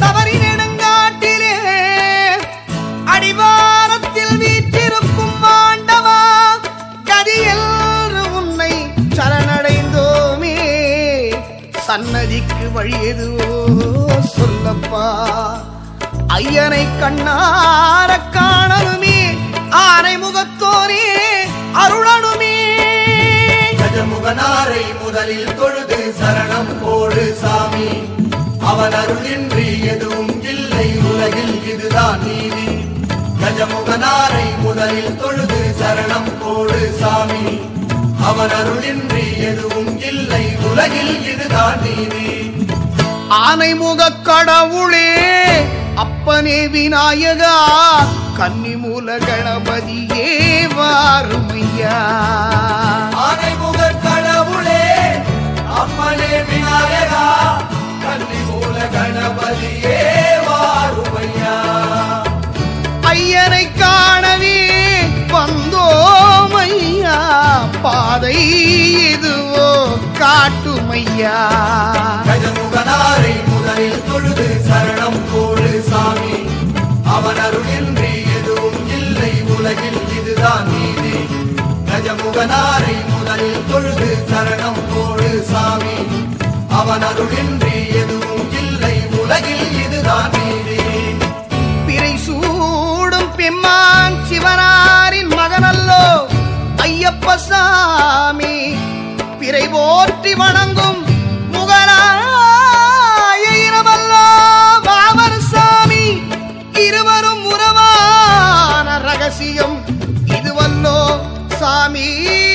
சபரி நெடுங்காட்டிலே அடிவாரத்தில் வீற்றிருக்கும் ஆண்டவா கதியில் உன்னை சரணடைந்தோமே சன்னதிக்கு வழி எதுவோ சொல்லப்பா ஐயனை கண்ணார காணலுமே ஆனை முகத்தோரே அருளனுமே கஜமுகனாரை முதலில் தொழுது சரணம் போடு சாமி அவன் அருளின்றி எதுவும் இல்லை உலகில் இதுதான் நீதி கஜமுகனாரை முதலில் தொழுது சரணம் போடு சாமி அவன் அருளின்றி எதுவும் இல்லை உலகில் இதுதான் நீதி ஆனைமுக கடவுளே அப்பனே விநாயகா கன்னிமூல கணபதியே வாருமையா ஆனைமுக கடவுளே அப்பனே விநாயகா கன்னிமூல கணபதியே வாருமையா ஐயனை காணவே வந்தோமையா பாதை இதுவோ காட்டுமையா கஜமுகனாரை முதலில் தொழுது சரணம் போடு சாமி அவன் அருளின்றி எதுவும் இல்லை உலகில் இதுதான் நீதி கஜமுகனாரை முதலில் தொழுது சரணம் போடு சாமி அவன் அருளின்றி எதுவும் இல்லை உலகில் இதுதான் நீதி பிறை சூடும் பெம்மான் சிவனாரின் மகனல்லோ ஐயப்ப சாமி பிறை போற்றி வணங்கும் முகலாய இரவல்லோ பாவர் சாமி இருவரும் உறவான ரகசியம் இதுவல்லோ சாமி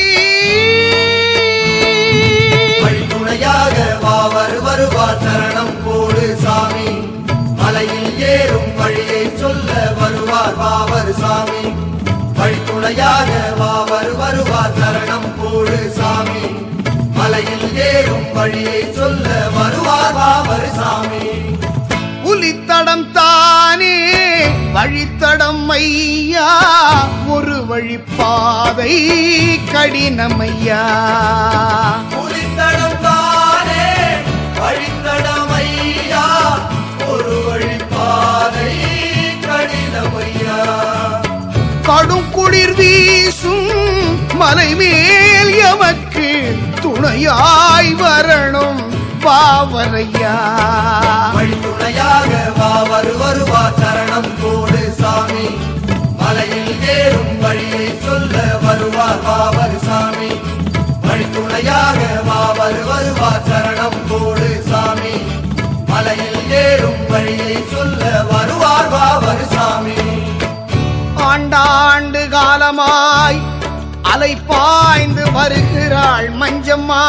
வழித்துணையாக வாவர் வருவார் சரணம் போடு சாமி மலையில் ஏறும் வழியை சொல்ல வருவார் வாவர் சாமி வழித்துணையாக வாவர் வருவார் சரணம் போடு சாமி மலையில் ஏறும் வழியை சொல்ல வருவார் வாவர் சாமி புலித்தடம் தானே வழித்தடம் ஐயா ஒரு வழிப்பாதை கடினமையா புலித்தடம் தானே வழித்தடம் ஐயா ஒரு வழிப்பாதை கடினமையா கடும் குளிர் வீசும் மலை மேல் எமக்கு துணையாய் வரணும் பாவரையா வழித்துணையாக வாவர் வருவார் சரணம் போடு சாமி மலையில் ஏறும் வழியை சொல்ல வருவார் வாவர் சாமி வழித்துணையாக வாவர் வருவார் சரணம் போடு சாமி மலையில் ஏறும் வழியை சொல்ல வருவார் வாவர் சாமி ஆண்டாண்டு காலமாய் அலை பாய்ந்து வருகிறாள் மஞ்சம்மா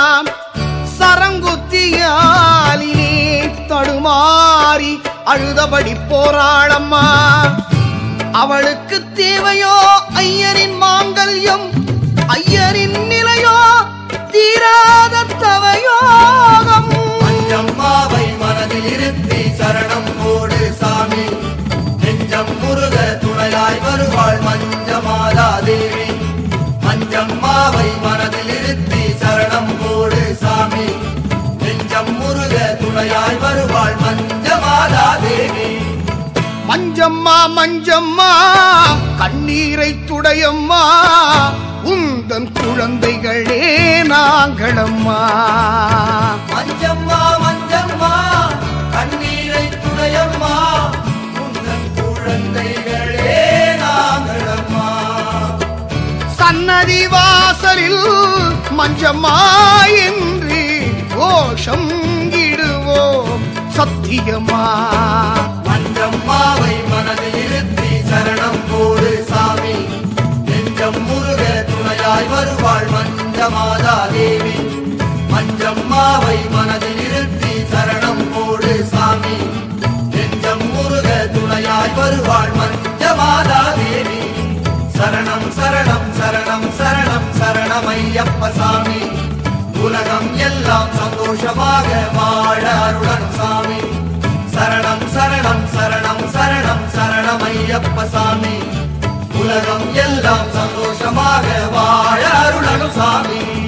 சரங்குத்தியாலினே தடுமாறி அழுதபடி போராடம்மா அவளுக்கு தேவையோ ஐயரின் மாங்கல்யம் ஐயரின் நிலையோ தீராத தவயோகம் மஞ்சம்மாவை மனதில் இருத்தி சரணம் போடு சாமி நெஞ்சம் முருக துணையாய் வருவாள் மஞ்சமாதா தேவி மஞ்சம்மாவை மனதில் இருத்தி சரணம் போடு சாமி நெஞ்சம் முருக துணையாய் வருவாள் மஞ்சமாதா தேவி மஞ்சம்மா மஞ்சம்மா கண்ணீரை துடையம்மா உந்தன் குழந்தைகளே நாங்களம்மா மஞ்சம்மா மஞ்சம்மா கண்ணீரை துணையம்மா உந்தன் குழந்தைகளே நாங்களம்மா சன்னதி வாசலில் மஞ்சம்மா என்று கோஷம் இடுவோம் சத்தியமா மஞ்சம்மாவை மனதில் இருத்தி சரணம் போடு சாமி நெஞ்சம் முருக துணையாய் வருவாள் மஞ்சமாதா தேவி மஞ்சம்மாவை மனதில் இருத்தி சரணம் போடு சாமி நெஞ்சம் முருக துணையாய் வருவாள் மஞ்சமாதா தேவி சரணம் சரணம் சரணம் சரணம் சரணம் ஐயப்ப சாமி உலகம் எல்லாம் சந்தோஷமாக வாழ அருளன் சாமி சரணம் சரணம் சரணம் சரணம் சரணம் ஐயப்ப சாமி உலகம் எல்லாம் சந்தோஷமாக வாழ அருளனும் சாமி